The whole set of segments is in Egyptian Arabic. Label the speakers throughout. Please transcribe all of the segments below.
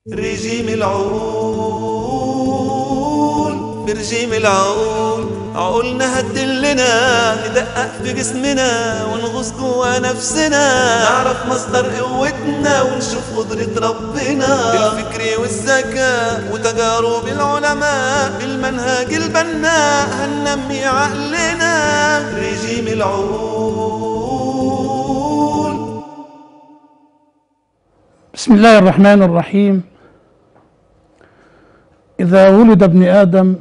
Speaker 1: رجيم العقول برجيم العقول عقولنا هتدلنا ندقق في جسمنا ونغوص جوا نفسنا نعرف مصدر قوتنا ونشوف قدرة ربنا بالفكر والذكاء وتجارب العلماء بالمنهج البناء هننمي عقلنا رجيم العقول
Speaker 2: بسم الله الرحمن الرحيم إذا ولد ابن آدم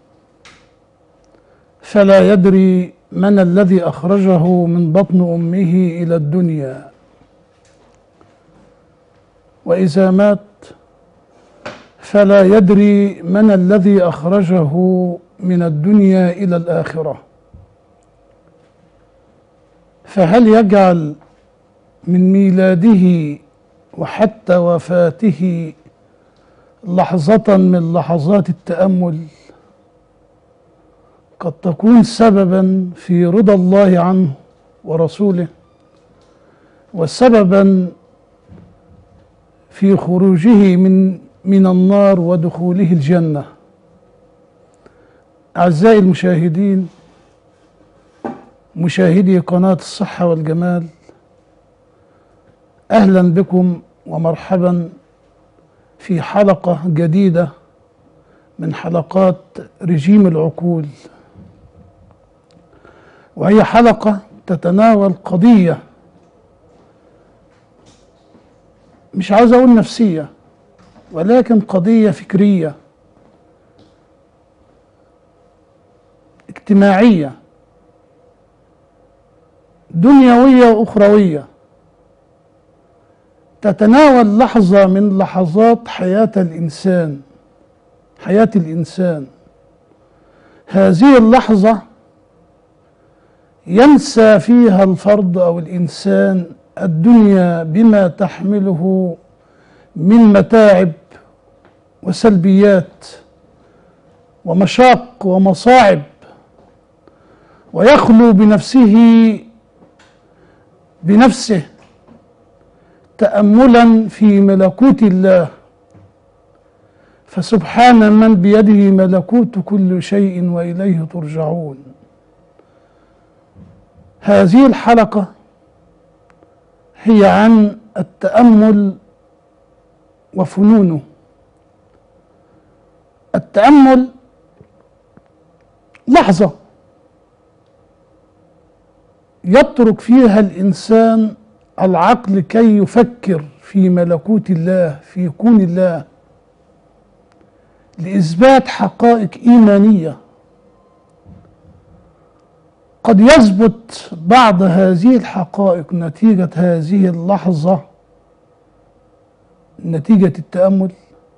Speaker 2: فلا يدري من الذي أخرجه من بطن أمه إلى الدنيا وإذا مات فلا يدري من الذي أخرجه من الدنيا إلى الآخرة فهل يجعل من ميلاده وحتى وفاته لحظة من لحظات التأمل قد تكون سببا في رضا الله عنه ورسوله وسببا في خروجه من من النار ودخوله الجنة أعزائي المشاهدين مشاهدي قناة الصحة والجمال أهلا بكم ومرحبا في حلقة جديدة من حلقات رجيم العقول وهي حلقة تتناول قضية مش عاوز أقول نفسية ولكن قضية فكرية اجتماعية دنيوية وأخروية تتناول لحظة من لحظات حياة الإنسان حياة الإنسان هذه اللحظة ينسى فيها الفرد أو الإنسان الدنيا بما تحمله من متاعب وسلبيات ومشاق ومصاعب ويخلو بنفسه بنفسه تأملا في ملكوت الله فسبحان من بيده ملكوت كل شيء وإليه ترجعون هذه الحلقة هي عن التأمل وفنونه التأمل لحظة يترك فيها الإنسان العقل كي يفكر في ملكوت الله في كون الله لإثبات حقائق إيمانية قد يثبت بعض هذه الحقائق نتيجة هذه اللحظة نتيجة التأمل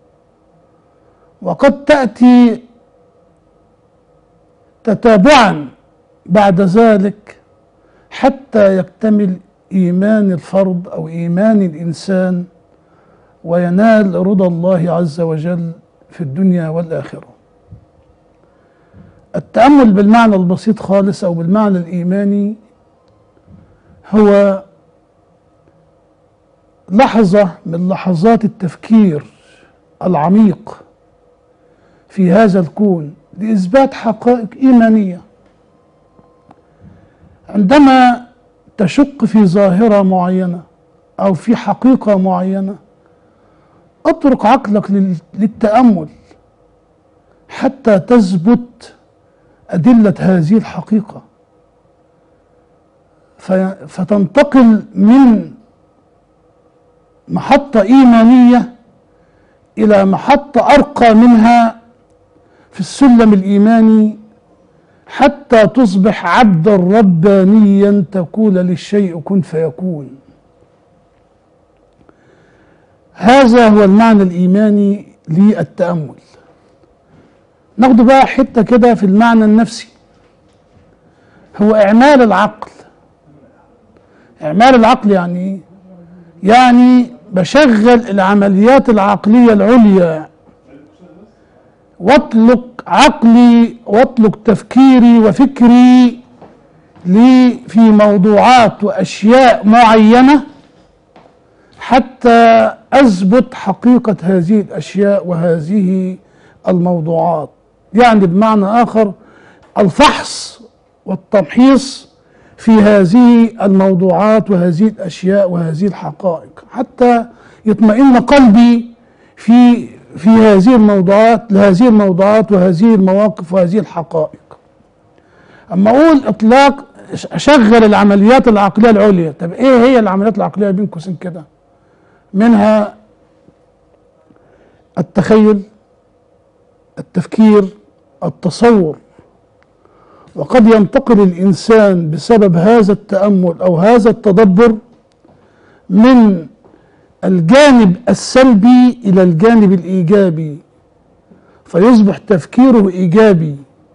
Speaker 2: وقد تأتي تتابعا بعد ذلك حتى يكتمل ايمان الفرد او ايمان الانسان وينال رضا الله عز وجل في الدنيا والاخره التامل بالمعنى البسيط خالص او بالمعنى الايماني هو لحظه من لحظات التفكير العميق في هذا الكون لاثبات حقائق ايمانيه عندما تشك في ظاهرة معينة أو في حقيقة معينة اترك عقلك للتأمل حتى تثبت أدلة هذه الحقيقة فتنتقل من محطة إيمانية إلى محطة أرقى منها في السلم الإيماني حتى تصبح عبدا ربانيا تقول للشيء كن فيكون هذا هو المعنى الايماني للتامل ناخد بقى حته كده في المعنى النفسي هو اعمال العقل اعمال العقل يعني ايه يعني بشغل العمليات العقليه العليا واطلق عقلي واطلق تفكيري وفكري لي في موضوعات واشياء معينه حتى اثبت حقيقه هذه الاشياء وهذه الموضوعات يعني بمعنى اخر الفحص والتمحيص في هذه الموضوعات وهذه الاشياء وهذه الحقائق حتى يطمئن قلبي في في هذه الموضوعات لهذه الموضوعات وهذه المواقف وهذه الحقائق اما اقول اطلاق اشغل العمليات العقليه العليا طب ايه هي العمليات العقليه بين قوسين كده منها التخيل التفكير التصور وقد ينتقل الانسان بسبب هذا التامل او هذا التدبر من الجانب السلبي الى الجانب الايجابي فيصبح تفكيره ايجابي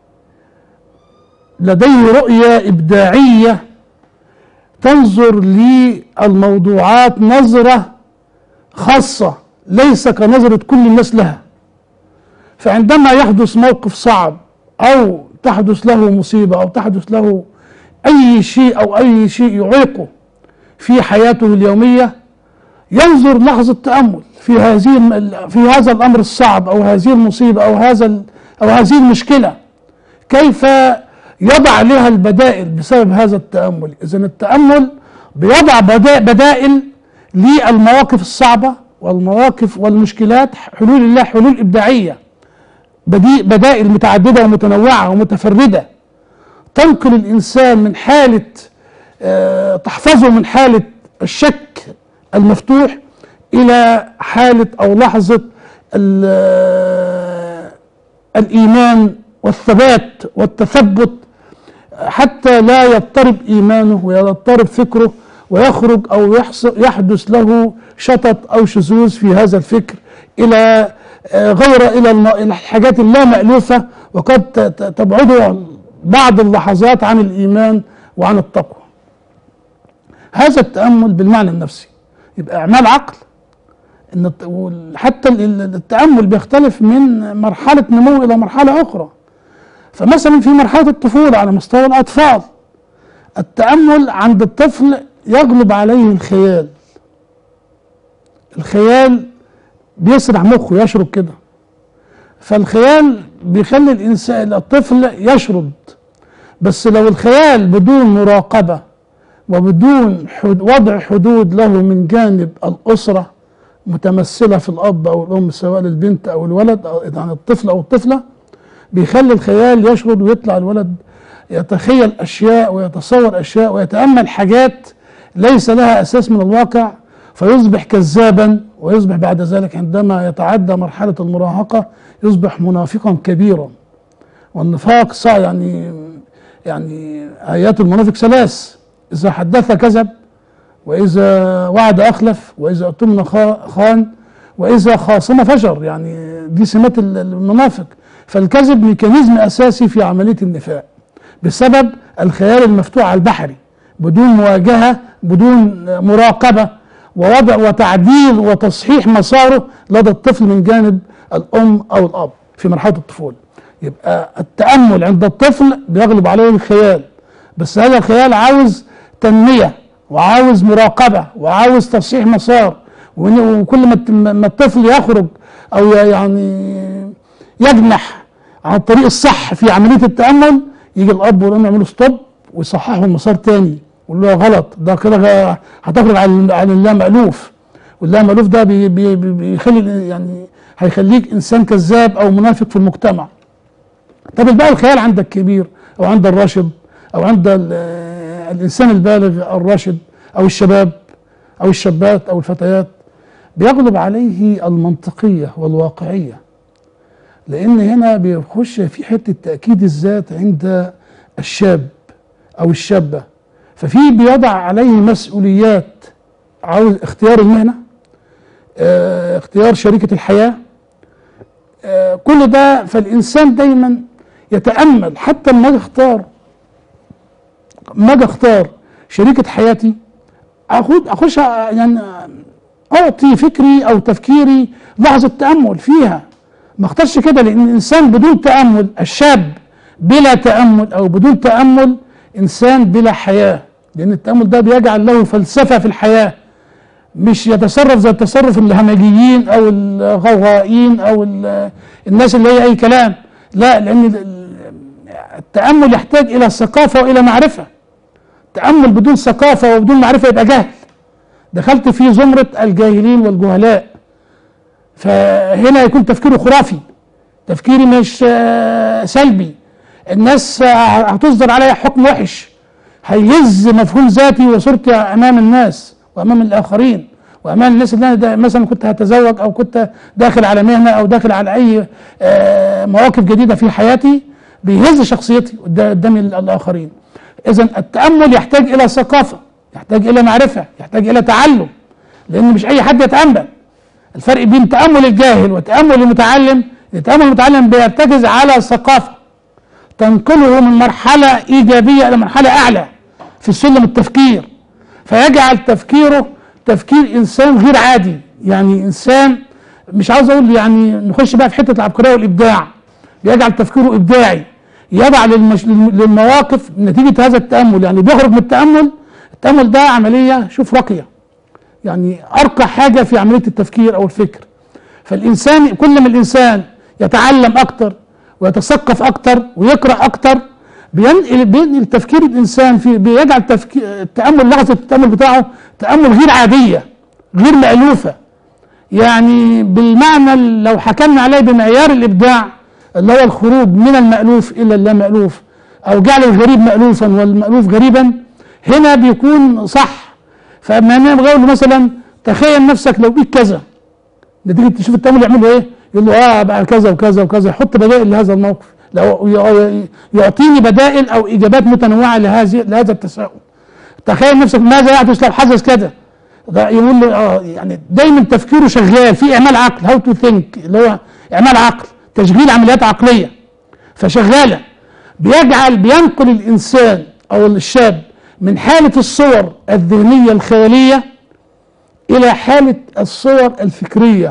Speaker 2: لديه رؤيه ابداعيه تنظر للموضوعات نظره خاصه ليس كنظره كل الناس لها فعندما يحدث موقف صعب او تحدث له مصيبه او تحدث له اي شيء او اي شيء يعيقه في حياته اليوميه ينظر لحظه تامل في هذه الم- في هذا الامر الصعب او هذه المصيبه او هذا ال- او هذه المشكله كيف يضع لها البدائل بسبب هذا التامل اذا التامل بيضع بدا- بدائل للمواقف الصعبه والمواقف والمشكلات حلول الله حلول ابداعيه بدي- بدائل متعدده ومتنوعه ومتفرده تنقل الانسان من حاله آه، تحفظه من حاله الشك المفتوح الى حاله او لحظه ال- آه، الايمان والثبات والتثبت حتى لا يضطرب ايمانه ويضطرب فكره ويخرج او يحص- يحدث له شطط او شذوذ في هذا الفكر الى آه، غير الى الم- إلى الحاجات اللا مألوفه وقد ت- ت- تبعده بعض اللحظات عن الايمان وعن التقوى. هذا التامل بالمعنى النفسي يبقى اعمال عقل ان الت- وال- حتى ال- ال- التامل بيختلف من مرحله نمو الى مرحله اخرى. فمثلا في مرحله الطفوله على مستوى الاطفال التامل عند الطفل يغلب عليه الخيال. الخيال بيسرح مخه يشرد كده فالخيال بيخلي الانسان الطفل يشرد بس لو الخيال بدون مراقبه وبدون حد وضع حدود له من جانب الاسره متمثله في الاب او الام سواء البنت او الولد او يعني الطفل او الطفله بيخلي الخيال يشرد ويطلع الولد يتخيل اشياء ويتصور اشياء ويتامل حاجات ليس لها اساس من الواقع فيصبح كذابا ويصبح بعد ذلك عندما يتعدى مرحله المراهقه يصبح منافقا كبيرا والنفاق صع يعني يعني ايات المنافق ثلاث اذا حدث كذب واذا وعد اخلف واذا اؤتمن خا- خان واذا خاصم فجر يعني دي سمات ال- المنافق فالكذب ميكانيزم اساسي في عمليه النفاق بسبب الخيال المفتوح على البحري بدون مواجهه بدون مراقبه ووضع وتعديل وتصحيح مساره لدى الطفل من جانب الام او الاب في مرحله الطفوله يبقى التامل عند الطفل بيغلب عليه الخيال بس هذا الخيال عاوز تنميه وعاوز مراقبه وعاوز تصحيح مسار وإن- وكل ما الت- ما الطفل يخرج او ي- يعني يجنح عن الطريق الصح في عمليه التامل يجي الاب والام يعملوا ستوب ويصححوا المسار تاني يقول له غلط ده كده غ- هتخرج عن عن اللا مألوف واللا مألوف ده بي بي بي- بيخلي يعني هيخليك انسان كذاب او منافق في المجتمع طب بقى الخيال عندك كبير او عند الراشد او عند ال- آه، الانسان البالغ الراشد او الشباب او الشابات او الفتيات بيغلب عليه المنطقيه والواقعيه لان هنا بيخش في حته تاكيد الذات عند الشاب او الشابه ففي بيضع عليه مسؤوليات عاوز اختيار المهنه آه، اختيار شريكه الحياه آه، كل ده فالانسان دايما يتامل حتى لما اجي اختار ما اجي اختار شريكه حياتي اخد اخش يعني اعطي فكري او تفكيري لحظه تامل فيها ما اختارش كده لان الانسان بدون تامل الشاب بلا تامل او بدون تامل انسان بلا حياه لان التامل ده بيجعل له فلسفه في الحياه مش يتصرف زي تصرف الهمجيين او الغوغائيين او ال- الناس اللي هي اي كلام لا لان ال- التامل يحتاج الى ثقافه والى معرفه تامل بدون ثقافه وبدون معرفه يبقى جهل دخلت في زمره الجاهلين والجهلاء فهنا يكون تفكيره خرافي تفكيري مش آه، سلبي الناس آه، هتصدر عليا حكم وحش هيهز مفهوم ذاتي وصورتي امام الناس وامام الاخرين وامام الناس اللي انا دا- مثلا كنت هتزوج او كنت داخل على مهنه او داخل على اي آه، مواقف جديده في حياتي بيهز شخصيتي قدا- قدام ال- الاخرين اذا التامل يحتاج الى ثقافه يحتاج الى معرفه يحتاج الى تعلم لان مش اي حد يتامل الفرق بين تامل الجاهل وتامل المتعلم التامل المتعلم بيرتكز على ثقافه تنقله من مرحله ايجابيه الى مرحله اعلى في سلم التفكير فيجعل تفكيره تفكير انسان غير عادي يعني انسان مش عاوز اقول يعني نخش بقى في حته العبقريه والابداع بيجعل تفكيره ابداعي يضع للمش... للمواقف نتيجه هذا التامل يعني بيخرج من التامل التامل ده عمليه شوف راقيه يعني ارقى حاجه في عمليه التفكير او الفكر فالانسان كل ما الانسان يتعلم اكتر ويتثقف اكتر ويقرا اكتر بينقل بينقل تفكير الانسان في بيجعل تفكير التامل لحظه التامل بتاعه تامل غير عاديه غير مالوفه يعني بالمعنى لو حكمنا عليه بمعيار الابداع اللي هو الخروج من المالوف الى اللا مالوف او جعل الغريب مالوفا والمالوف غريبا هنا بيكون صح فاما انا بقول له مثلا تخيل نفسك لو بيك كذا نتيجه تشوف التامل يعملوا ايه؟ يقول له اه بقى كذا وكذا وكذا يحط بدائل لهذا الموقف لو ي- يعطيني بدائل او اجابات متنوعه لهذه لهذا التساؤل تخيل نفسك ماذا يحدث لو حدث كذا ده يقول له اه يعني دايما تفكيره شغال في اعمال عقل هاو تو ثينك اللي هو اعمال عقل تشغيل عمليات عقليه فشغاله بيجعل بينقل الانسان او الشاب من حاله الصور الذهنيه الخياليه الى حاله الصور الفكريه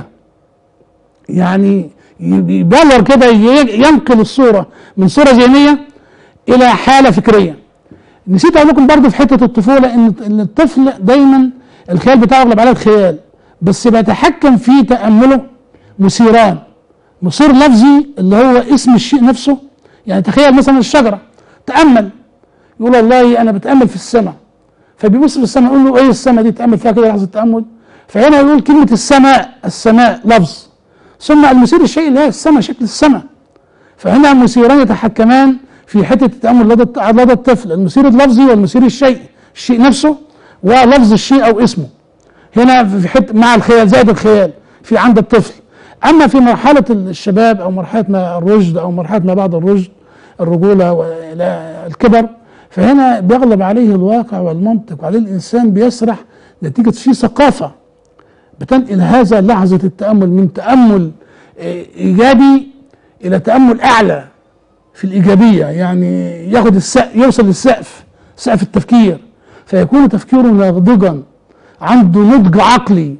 Speaker 2: يعني يبلور كده ي- ينقل الصوره من صوره ذهنيه الى حاله فكريه نسيت اقول لكم برضه في حته الطفوله ان ان الطفل دايما الخيال بتاعه يغلب عليه الخيال بس بيتحكم في تامله مثيران مثير لفظي اللي هو اسم الشيء نفسه يعني تخيل مثلا الشجره تامل يقول والله انا بتامل في السماء فبيبص في السماء يقول له ايه السماء دي تامل فيها كده لحظه تامل فهنا يقول كلمه السماء السماء لفظ ثم المثير الشيء اللي هي السماء شكل السماء فهنا المثيران يتحكمان في حته التامل لدى الط- لدى الطفل المثير اللفظي والمثير الشيء الشيء نفسه ولفظ الشيء او اسمه هنا في حته مع الخيال زائد الخيال في عند الطفل اما في مرحله الشباب او مرحله ما الرشد او مرحله ما بعد الرشد الرجوله والى الكبر فهنا بيغلب عليه الواقع والمنطق وعليه الانسان بيسرح نتيجه في ثقافه بتنقل هذا لحظه التامل من تامل آه، ايجابي الى تامل اعلى في الايجابيه يعني ياخد السقف يوصل للسقف سقف التفكير فيكون تفكيره ناضجا عنده نضج عقلي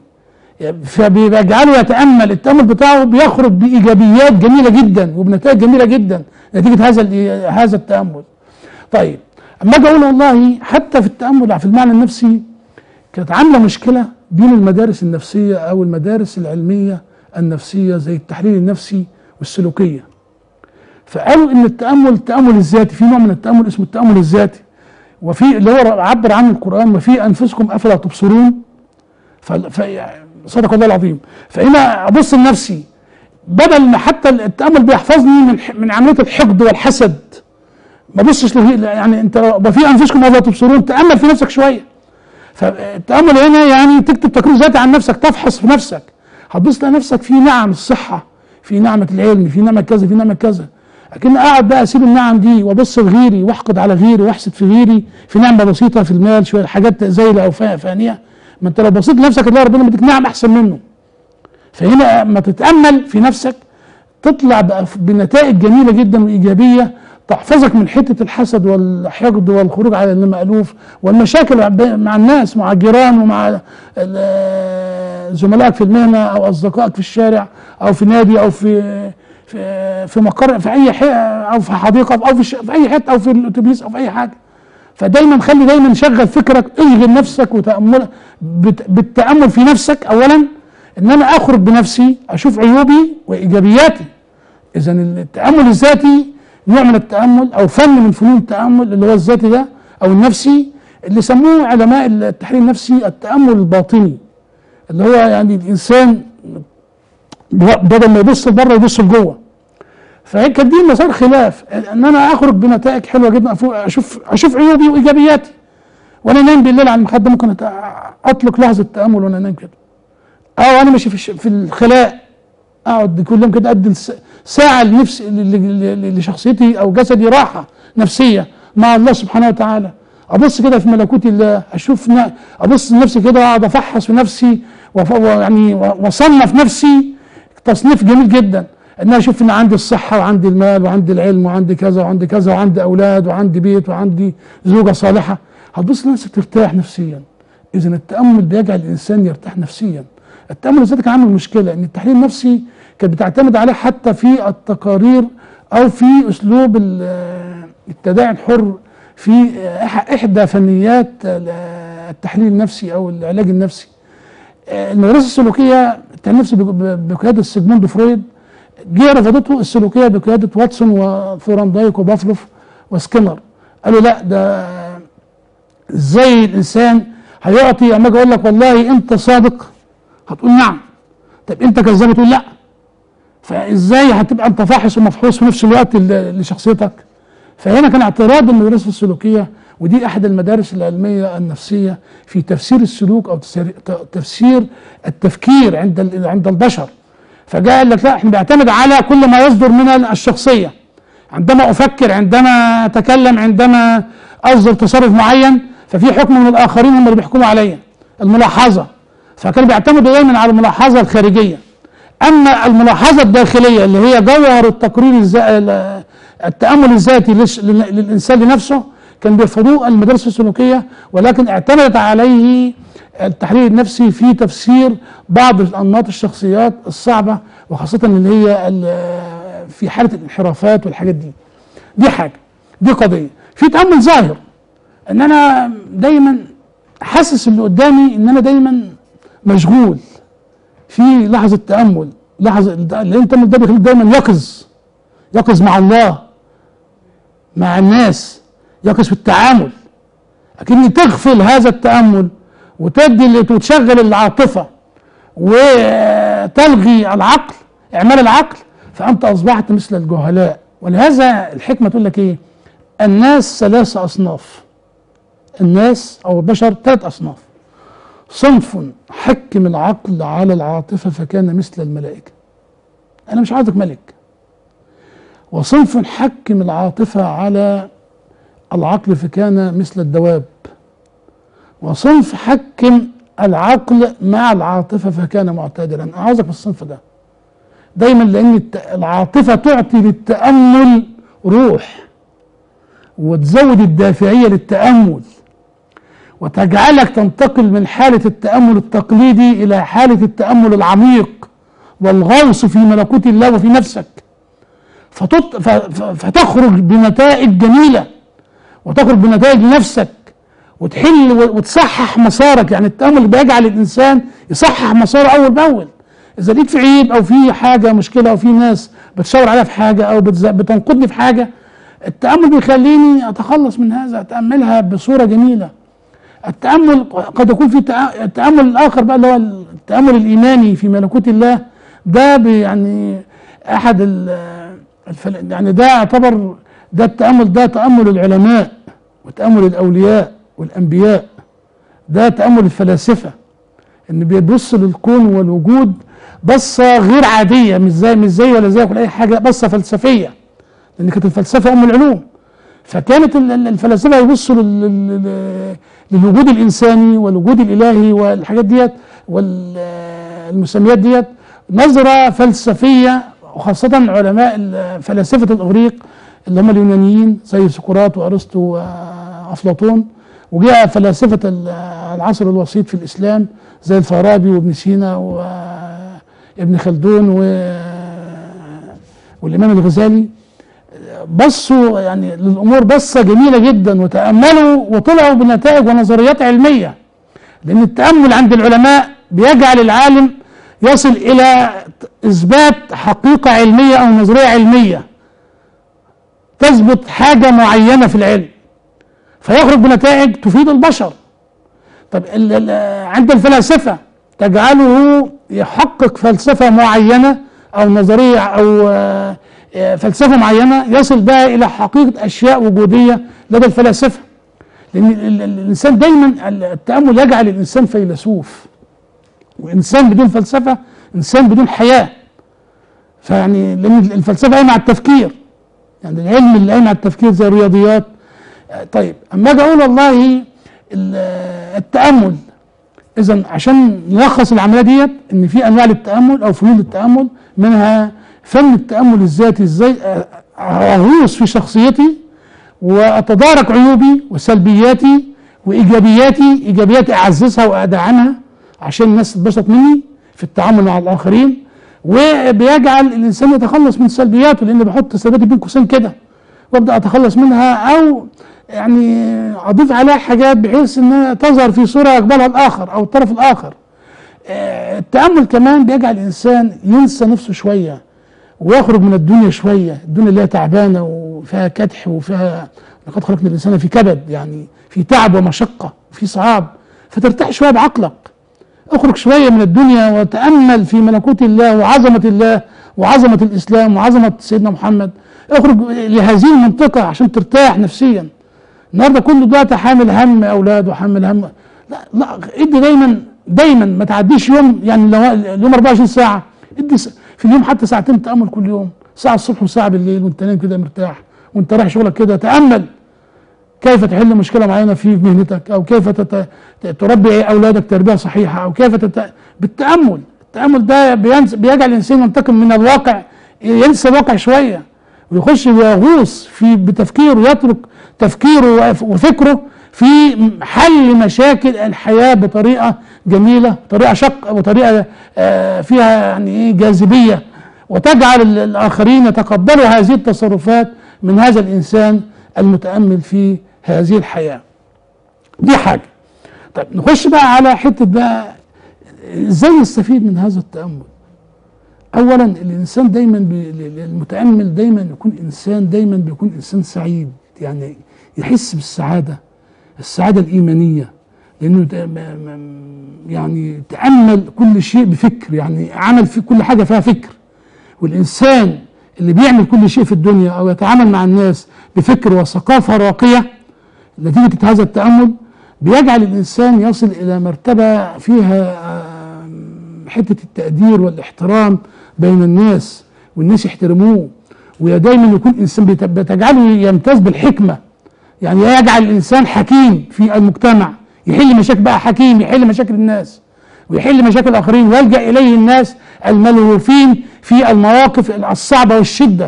Speaker 2: فبيجعله يتامل التامل بتاعه بيخرج بايجابيات جميله جدا وبنتائج جميله جدا نتيجه هذا ال- هذا التامل. طيب اما اجي اقول والله حتى في التامل في المعنى النفسي كانت عامله مشكله بين المدارس النفسيه او المدارس العلميه النفسيه زي التحليل النفسي والسلوكيه. فقالوا ان التامل التامل الذاتي في نوع من التامل اسمه التامل الذاتي وفي اللي هو عبر عنه القران وفي انفسكم افلا تبصرون ف... ف... صدق الله العظيم فهنا ابص لنفسي بدل ما حتى التامل بيحفظني من ح... من عمليه الحقد والحسد ما بصش له يعني انت لو في انفسكم افلا تبصرون تامل في نفسك شويه فالتامل هنا يعني تكتب تقرير ذاتي عن نفسك تفحص في نفسك هتبص تلاقي نفسك في نعم الصحه في نعمه العلم في نعمه كذا في نعمه كذا لكن قاعد بقى اسيب النعم دي وابص لغيري واحقد على غيري واحسد في غيري في نعمه بسيطه في المال شويه حاجات زايله او فا- فانيه ما انت لو بصيت لنفسك تلاقي ربنا مديك نعم احسن منه فهنا اما تتامل في نفسك تطلع بقى بنتائج جميله جدا وايجابيه تحفظك من حته الحسد والحقد والخروج على المألوف والمشاكل مع الناس مع الجيران ومع ال- زملائك في المهنه او اصدقائك في الشارع او في نادي او في في في مقر في اي حته او في حديقه او في, ش- في اي حته او في الاتوبيس او في اي حاجه فدايما خلي دايما شغل فكرك اشغل نفسك وتامل بت- بالتامل في نفسك اولا ان انا اخرج بنفسي اشوف عيوبي وايجابياتي اذا التامل الذاتي نوع من التامل او فن من فنون التامل اللي هو الذاتي ده او النفسي اللي سموه علماء التحليل النفسي التامل الباطني اللي هو يعني الانسان بدل ما يبص لبره يبص لجوه فهي كانت دي مسار خلاف ان انا اخرج بنتائج حلوه جدا أفو- اشوف اشوف عيوبي وايجابياتي وانا نايم بالليل على المخده ممكن أت- اطلق لحظه تامل وانا نايم كده او انا ماشي في الش- في الخلاء اقعد كل يوم كده ادي الس- ساعه لنفسي ل- ل- ل- لشخصيتي او جسدي راحه نفسيه مع الله سبحانه وتعالى ابص كده في ملكوت الله اشوف ن- ابص لنفسي كده واقعد افحص في نفسي وف- ويعني واصنف نفسي تصنيف جميل جدا ان انا اشوف ان عندي الصحه وعندي المال وعندي العلم وعندي كذا وعندي كذا وعندي اولاد وعندي بيت وعندي زوجه صالحه هتبص لنفسك ترتاح نفسيا اذا التامل بيجعل الانسان يرتاح نفسيا التامل الذاتي كان عامل مشكله ان التحليل النفسي كانت بتعتمد عليه حتى في التقارير او في اسلوب ال- التداعي الحر في إح- احدى فنيات ال- التحليل النفسي او العلاج النفسي المدرسه السلوكيه التحليل النفسي بق- بقياده سيجموند فرويد جه رفضته السلوكيه بقياده واتسون وثورندايك وبافلوف وسكينر قالوا لا ده ازاي الانسان هيعطي اما اجي اقول لك والله انت صادق هتقول نعم طب انت كذاب تقول لا فازاي هتبقى انت فاحص ومفحوص في نفس الوقت ل- لشخصيتك فهنا كان اعتراض المدرسه السلوكيه ودي احد المدارس العلميه النفسيه في تفسير السلوك او تسير- ت- تفسير التفكير عند ال- عند البشر فجاء قال لك لا احنا بنعتمد على كل ما يصدر من الشخصيه عندما افكر عندما اتكلم عندما اصدر تصرف معين ففي حكم من الاخرين هم اللي بيحكموا عليا الملاحظه فكانوا بيعتمدوا دايما على الملاحظه الخارجيه اما الملاحظه الداخليه اللي هي جوهر التقرير الزا... ال- التامل الذاتي للش... لل- للانسان لنفسه كان بيرفضوه المدارس السلوكيه ولكن اعتمدت عليه التحليل النفسي في تفسير بعض انماط الشخصيات الصعبه وخاصه اللي هي ال- في حاله الانحرافات والحاجات دي دي حاجه دي قضيه في تامل ظاهر ان انا دايما حاسس اللي قدامي ان انا دايما مشغول في لحظه تامل لحظه اللي انت ده بيخليك دايما يقظ يقظ مع الله مع الناس يقظ في التعامل لكن تغفل هذا التامل وتدي وتشغل العاطفه وتلغي العقل اعمال العقل فانت اصبحت مثل الجهلاء ولهذا الحكمه تقول لك ايه الناس ثلاث اصناف الناس او البشر ثلاث اصناف صنف حكم العقل على العاطفه فكان مثل الملائكه انا مش عايزك ملك وصنف حكم العاطفه على العقل فكان مثل الدواب وصنف حكم العقل مع العاطفه فكان معتدلا انا عاوزك في الصنف ده دايما لان الت- العاطفه تعطي للتامل روح وتزود الدافعيه للتامل وتجعلك تنتقل من حاله التامل التقليدي الى حاله التامل العميق والغوص في ملكوت الله وفي نفسك فتط... ف... ف... فتخرج بنتائج جميله وتخرج بنتائج لنفسك وتحل و- وتصحح مسارك يعني التامل بيجعل الانسان يصحح مساره اول باول اذا لقيت في عيب او في حاجه مشكله او في ناس بتشاور عليها في حاجه او بتز... بتنقدني في حاجه التامل بيخليني اتخلص من هذا اتاملها بصوره جميله التامل قد يكون في تأ- التامل الاخر بقى اللي هو التامل الايماني في ملكوت الله ده بي- يعني احد ال- الفل... يعني ده يعتبر ده التامل ده تامل العلماء وتامل الاولياء والانبياء ده تامل الفلاسفه ان بيبص للكون والوجود بصه غير عاديه مش زي مش زي ولا زيك ولا اي حاجه بصه فلسفيه لان كانت الفلسفه ام العلوم فكانت ال- ال- الفلاسفه يبصوا لل- لل- لل- للوجود الانساني والوجود الالهي والحاجات ديت والمسميات ديت نظره فلسفيه وخاصه علماء ال- فلاسفه الاغريق اللي هم اليونانيين زي سقراط وارسطو وافلاطون وجاء فلاسفه ال- العصر الوسيط في الاسلام زي الفارابي وابن سينا وابن خلدون و والامام الغزالي بصوا يعني للامور بصه جميله جدا وتاملوا وطلعوا بنتائج ونظريات علميه لان التامل عند العلماء بيجعل العالم يصل الى اثبات حقيقه علميه او نظريه علميه تثبت حاجه معينه في العلم فيخرج بنتائج تفيد البشر طب ال- ال- عند الفلاسفه تجعله يحقق فلسفه معينه او نظريه او آه، آه، فلسفه معينه يصل بها الى حقيقه اشياء وجوديه لدى الفلاسفه لان ال- ال- الانسان دايما التامل يجعل الانسان فيلسوف وانسان بدون فلسفه انسان بدون حياه فيعني لان الفلسفه قايمه على التفكير يعني العلم اللي قايم على التفكير زي الرياضيات آه، طيب اما اجي اقول والله ال- آه، التامل اذا عشان نلخص العمليه ديت ان في انواع للتامل او فنون للتامل منها فن التامل الذاتي ازاي آه، اغوص في شخصيتي واتدارك عيوبي وسلبياتي وايجابياتي ايجابياتي اعززها وادعمها عشان الناس تتبسط مني في التعامل مع الاخرين وبيجعل الانسان يتخلص من سلبياته لان بحط سلبياتي بين قوسين كده وابدا اتخلص منها او يعني اضيف عليها حاجات بحيث انها تظهر في صوره يقبلها الاخر او الطرف الاخر آه، التامل كمان بيجعل الانسان ينسى نفسه شويه ويخرج من الدنيا شويه الدنيا اللي هي تعبانه وفيها كدح وفيها لقد خلقنا الانسان في كبد يعني في تعب ومشقه وفي صعاب فترتاح شويه بعقلك اخرج شويه من الدنيا وتامل في ملكوت الله وعظمه الله وعظمه الاسلام وعظمه سيدنا محمد اخرج لهذه المنطقه عشان ترتاح نفسيا النهارده كله دلوقتي حامل هم اولاد وحامل هم لا لا ادي دايما دايما ما تعديش يوم يعني لو اليوم 24 ساعه ادي س- في اليوم حتى ساعتين تامل كل يوم ساعه الصبح وساعه بالليل وانت نايم كده مرتاح وانت رايح شغلك كده تامل كيف تحل مشكله معينه في مهنتك او كيف تت... تربي اولادك تربيه صحيحه او كيف تت... بالتامل التامل ده بينس... بيجعل الانسان ينتقل من الواقع ينسى الواقع شويه ويخش ويغوص في بتفكيره يترك تفكيره وف- وفكره في حل مشاكل الحياه بطريقه جميله بطريقه شق وطريقه آه، فيها يعني ايه جاذبيه وتجعل ال- الاخرين يتقبلوا هذه التصرفات من هذا الانسان المتامل في هذه الحياه. دي حاجه. طيب نخش بقى على حته بقى ازاي نستفيد من هذا التامل؟ اولا الانسان دايما بي المتامل دايما يكون انسان دايما بيكون انسان سعيد يعني يحس بالسعاده السعاده الايمانيه لانه ده ما- ما- يعني تامل كل شيء بفكر يعني عمل في كل حاجه فيها فكر والانسان اللي بيعمل كل شيء في الدنيا او يتعامل مع الناس بفكر وثقافه راقيه نتيجه هذا التامل بيجعل الانسان يصل الى مرتبه فيها آم، حته التقدير والاحترام بين الناس والناس يحترموه ودايما يكون انسان بيت- بتجعله يمتاز بالحكمه يعني يجعل الانسان حكيم في المجتمع يحل مشاكل بقى حكيم يحل مشاكل الناس ويحل مشاكل الاخرين ويلجا اليه الناس الملهوفين في المواقف الصعبه والشده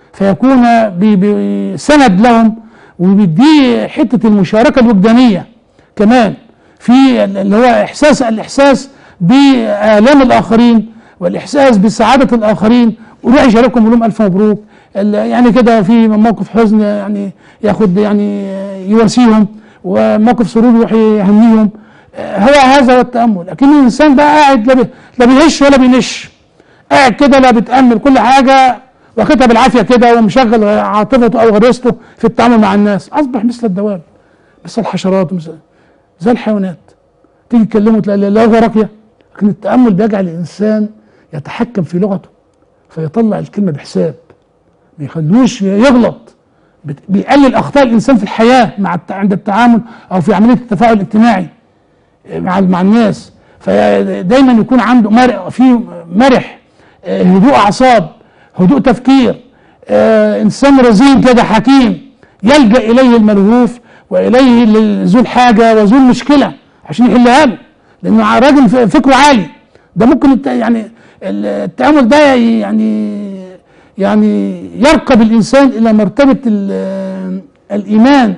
Speaker 2: فيكون بي- بي- سند لهم وبيديه حته المشاركه الوجدانيه كمان في اللي هو احساس الاحساس بالام الاخرين والاحساس بسعاده الاخرين ويروح يشاركهم يقول لهم الف مبروك ال- يعني كده في موقف حزن يعني ياخد يعني يواسيهم وموقف سرور يروح يهنيهم آه، هو هذا هو التامل لكن الانسان بقى قاعد لا بي- لا بيهش ولا بينش قاعد كده لا بيتامل كل حاجه واخدها بالعافيه كده ومشغل عاطفته او غريزته في التعامل مع الناس اصبح مثل الدواب مثل الحشرات مثل زي الحيوانات تيجي تكلمه تلاقي لغه راقيه لكن التامل بيجعل الانسان يتحكم في لغته فيطلع الكلمه بحساب ما يخلوش يغلط بت- بيقلل اخطاء الانسان في الحياه مع الت- عند التعامل او في عمليه التفاعل الاجتماعي مع مع الناس فدايما يكون عنده مرح في مرح آه، هدوء اعصاب هدوء تفكير آه، انسان رزين كده حكيم يلجا اليه الملهوف واليه ال- ذو الحاجه وذو المشكله عشان يحلها له لانه راجل ف- فكره عالي ده ممكن الت- يعني ال- التامل ده يعني يعني يرقب الانسان الى مرتبه ال- الايمان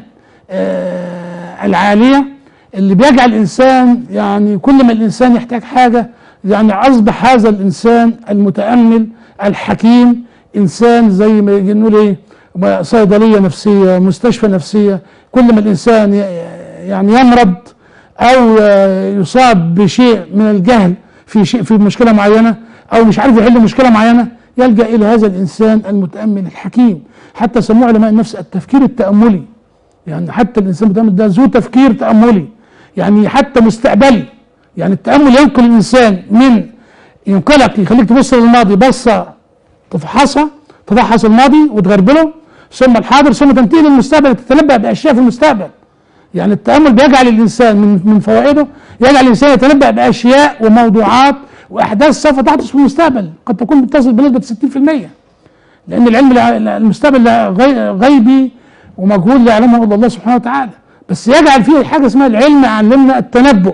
Speaker 2: آه، العاليه اللي بيجعل الانسان يعني كل ما الانسان يحتاج حاجه يعني اصبح هذا الانسان المتامل الحكيم انسان زي ما يجي نقول ايه صيدليه نفسيه مستشفى نفسيه كل ما الانسان ي- يعني يمرض او يصاب بشيء من الجهل في شيء في مشكله معينه او مش عارف يحل مشكله معينه يلجا الى هذا الانسان المتامل الحكيم حتى سموه علماء النفس التفكير التاملي يعني حتى الانسان المتامل ده ذو تفكير تاملي يعني حتى مستقبلي يعني التامل ينقل الانسان من ينقلك يخليك تبص للماضي بصه تفحصها تفحص الماضي وتغربله ثم الحاضر ثم تنتقل للمستقبل تتنبأ باشياء في المستقبل يعني التامل بيجعل الانسان من من فوائده يجعل الانسان يتنبأ باشياء وموضوعات واحداث سوف تحدث في المستقبل قد تكون بتصل بنسبه 60% لان العلم الع- المستقبل لا غي- غيبي ومجهول لا يعلمه الا الله سبحانه وتعالى بس يجعل فيه حاجه اسمها العلم علمنا التنبؤ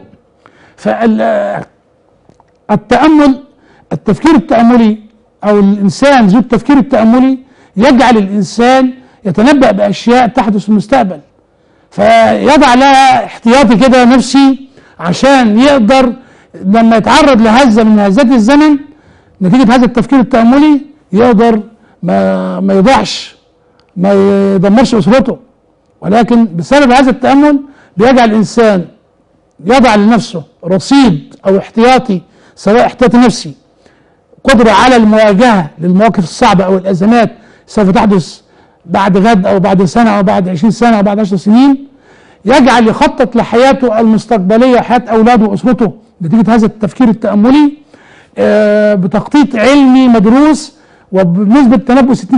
Speaker 2: فالتامل التفكير التاملي او الانسان ذو التفكير التاملي يجعل الانسان يتنبأ باشياء تحدث في المستقبل فيضع لها احتياطي كده نفسي عشان يقدر لما يتعرض لهزه من هزات الزمن نتيجه هذا التفكير التاملي يقدر ما ما يضيعش ما يدمرش اسرته ولكن بسبب هذا التامل بيجعل الانسان يضع لنفسه رصيد او احتياطي سواء احتياطي نفسي قدره على المواجهه للمواقف الصعبه او الازمات سوف تحدث بعد غد او بعد سنه او بعد 20 سنه او بعد 10 سنين يجعل يخطط لحياته المستقبليه وحياه اولاده واسرته نتيجه هذا التفكير التاملي آه، بتخطيط علمي مدروس وبنسبه تنبؤ 60%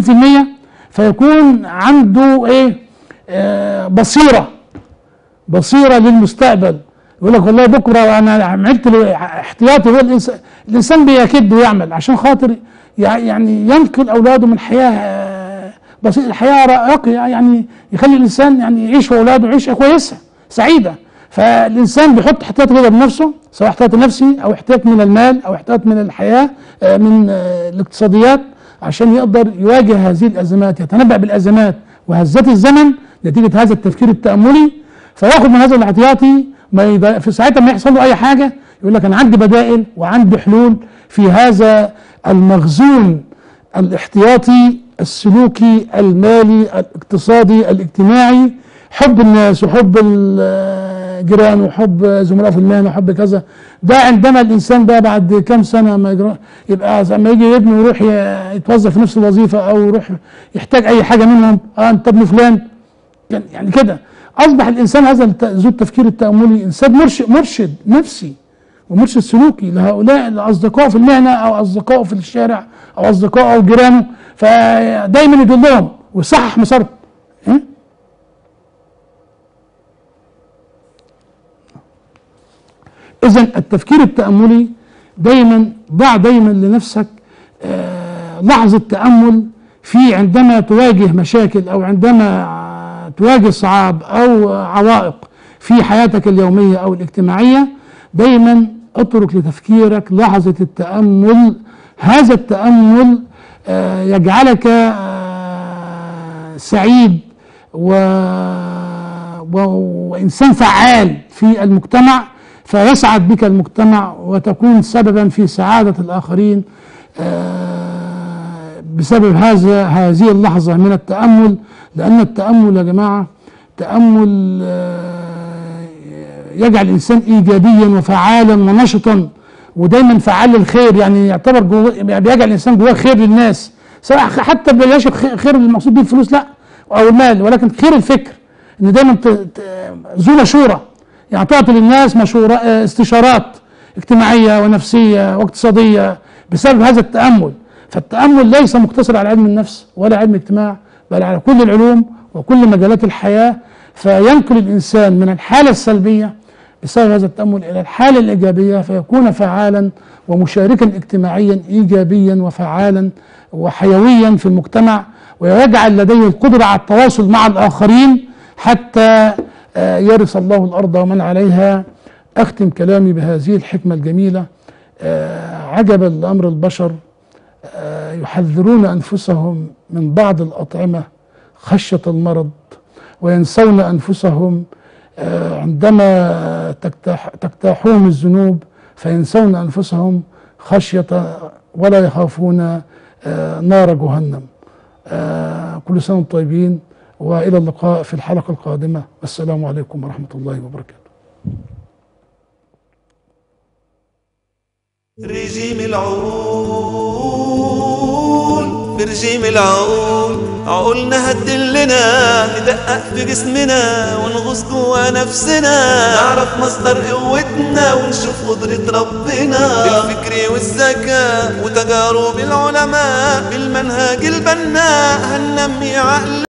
Speaker 2: فيكون عنده ايه آه، بصيره بصيره للمستقبل يقول لك والله بكره انا عملت له احتياطي هو الانسان الانسان بيكد ويعمل عشان خاطر يع- يعني ينقل اولاده من حياه آه، بسيطه حياه راقيه يعني يخلي الانسان يعني يعيش واولاده عيشه كويسه سعيده فالانسان بيحط احتياط كده بنفسه سواء احتياط نفسي او احتياط من المال او احتياط من الحياه آه، من آه، الاقتصاديات عشان يقدر يواجه هذه الازمات يتنبأ بالازمات وهزات الزمن نتيجه هذا التفكير التاملي فياخد من هذا الاحتياطي ما يض- في ساعتها ما يحصل له اي حاجه يقول لك انا عندي بدائل وعندي حلول في هذا المخزون الاحتياطي السلوكي المالي الاقتصادي الاجتماعي حب الناس وحب الجيران وحب زملاء في المهنه وحب كذا ده عندما الانسان بقى بعد كام سنه ما يجرى يبقى لما يجي ابنه يروح ي- يتوظف في نفس الوظيفه او يروح يحتاج اي حاجه منهم اه انت ابن فلان يعني يعني كده اصبح الانسان هذا الت- ذو التفكير التاملي انسان مرشد مرشد نفسي ومرشد سلوكي لهؤلاء الاصدقاء في المهنه او اصدقائه في الشارع او اصدقائه او جيرانه فدايما يدلهم ويصحح مسارهم إيه؟ اذا التفكير التاملي دايما ضع دايما لنفسك آه، لحظه تامل في عندما تواجه مشاكل او عندما تواجه صعاب او عوائق في حياتك اليوميه او الاجتماعيه دايما اترك لتفكيرك لحظه التامل هذا التامل آه، يجعلك آه، سعيد و... و... وانسان فعال في المجتمع فيسعد بك المجتمع وتكون سببا في سعاده الاخرين آه، بسبب هذا هذه اللحظه من التامل لان التامل يا جماعه تامل آه، يجعل الانسان ايجابيا وفعالا ونشطا ودايما فعال للخير يعني يعتبر جوه يعني بيجعل الانسان جواه خير للناس سواء حتى بلاش الخ- خير المقصود به الفلوس لا او المال ولكن خير الفكر ان دايما ت- ت- ذو مشوره يعني تعطي للناس مشوره آه، استشارات اجتماعيه ونفسيه واقتصاديه بسبب هذا التامل فالتامل ليس مقتصر على علم النفس ولا علم الاجتماع بل على كل العلوم وكل مجالات الحياه فينقل الانسان من الحاله السلبيه بسبب هذا التامل الى الحاله الايجابيه فيكون فعالا ومشاركا اجتماعيا ايجابيا وفعالا وحيويا في المجتمع ويجعل لديه القدره على التواصل مع الاخرين حتى آه، يرث الله الارض ومن عليها اختم كلامي بهذه الحكمه الجميله آه، عجبا لامر البشر آه، يحذرون انفسهم من بعض الاطعمه خشيه المرض وينسون انفسهم آه، عندما تجتاح تجتاحهم الذنوب فينسون انفسهم خشيه ولا يخافون آه، نار جهنم آه كل سنة وانتم طيبين وإلى اللقاء في الحلقة القادمة والسلام عليكم ورحمة الله وبركاته
Speaker 1: رجيم العقول في رجيم العقول عقولنا هتدلنا ندقق في جسمنا ونغوص جوا نفسنا نعرف مصدر قوتنا ونشوف قدرة ربنا بالفكر والذكاء وتجارب العلماء بالمنهج البناء هننمي عقلنا